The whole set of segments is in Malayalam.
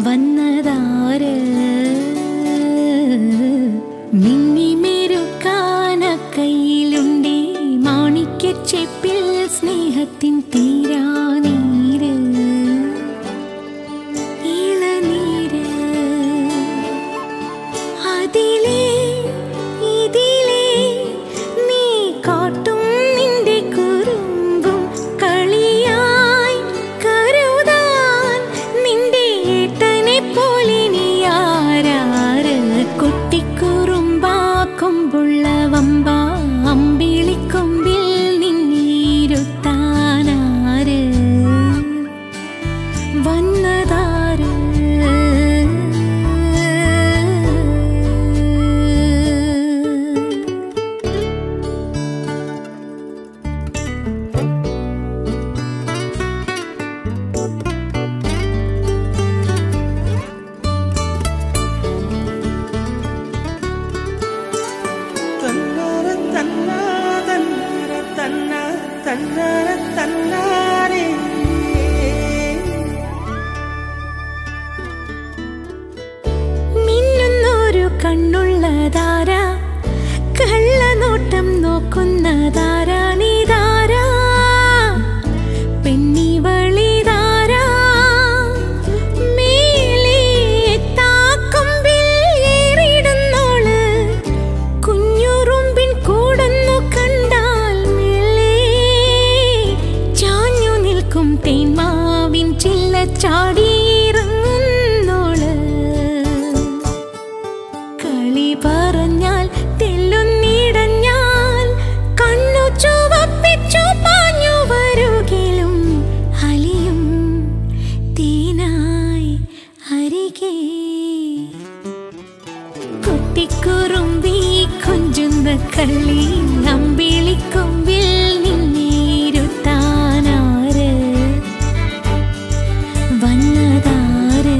വന്നതാര് മിന്നിമെരുക്കാന കയ്യിലുണ്ടേ മാണിക്യച്ചെപ്പിൽ സ്നേഹത്തിൻ തീരാനീര് ഇളനീര് അതിലേ ഇതിലേ നീ കാട്ടും നിന്റെ കുറുമ്പും കളിയായി കരുതാൻ നിന്റെ ഏട്ടനെ പോലെ നീ ആരാറ് കുട്ടിക്കുറുമ്പാക്കുമ്പുള്ള വമ്പ അമ്പിളിക്കൊമ്പിൽ നിന്നീരുത്താനാര് വന്നതാര് തന്നാര തന്നാ തന്നാര തന്നാ തന്നാര തന്നാരേ മിന്നുന്നൊരു കണ്ണുള്ളതാര കള്ളനോട്ടം നോക്കുന്നതാരാ നീതാരാ പെണ്ണിവളിതാര മേലെ താക്കൊമ്പിൽ ഏറിടുന്നോള് കുഞ്ഞുറുമ്പിൻ കൂടൊന്നു കണ്ടാൽ മെല്ലെ ചാഞ്ഞു നിൽക്കും തേന്മാവിൻ ചില്ല ചാടിയിറങ്ങുന്നോള് കളി പറഞ്ഞാൽ തെല്ലുന്നിടഞ്ഞാൽ കണ്ണു ചുവപ്പിച്ചു പാഞ്ഞു വരുകിലും അലിയും തേനായി അരികെ കുട്ടിക്കുറുമ്പി കൊഞ്ചുന്ന കള്ളി അമ്പിളിക്കൊമ്പിൽ നിന്നീരുത്താനാര് വന്നതാര്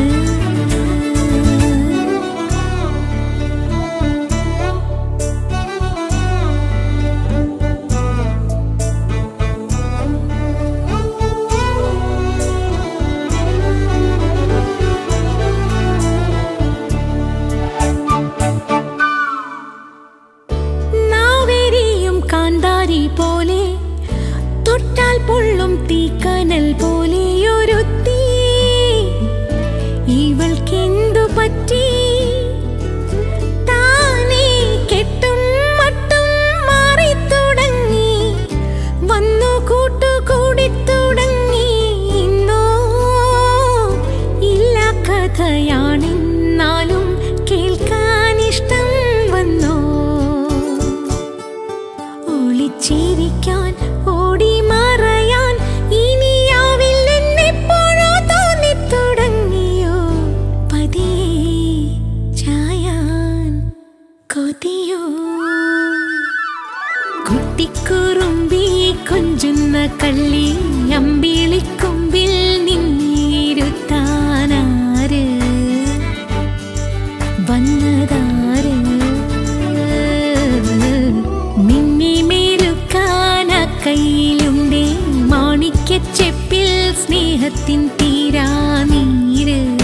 നാവേരിയും കാന്താരി പോലെ തൊട്ടാൽ പൊള്ളും തീക്കനൽ പോലെ ഒരു തീ ഇവൾക്കെന്തു പറ്റി താനേ കെട്ടും മട്ടും മാറി തുടങ്ങി വന്നു കൂട്ടുകൂടി തുടങ്ങി ഇന്നോ ഇല്ല കഥയാണെന്നാലും കേൾക്കാൻ ഇഷ്ടം വന്നോ ഒളിച്ചിരിക്കാൻ ഓടി മറയാൻ ഇനിയാവില്ലെന്നെപ്പോഴോ തോന്നിത്തുടങ്ങിയോ പതിയെ ചായാൻ കൊതിയോ കുട്ടിക്കുറുമ്പി കൊഞ്ചുന്ന കള്ളി അമ്പിളിക്കൊമ്പിൽ നിന്നീരുത്താനാര് വന്നതാര് മിന്നിമേരുക്കാന കയ്യിലുണ്ടേ മാണിക്യച്ചെപ്പിൽ സ്നേഹത്തിൻ തീരാനീര്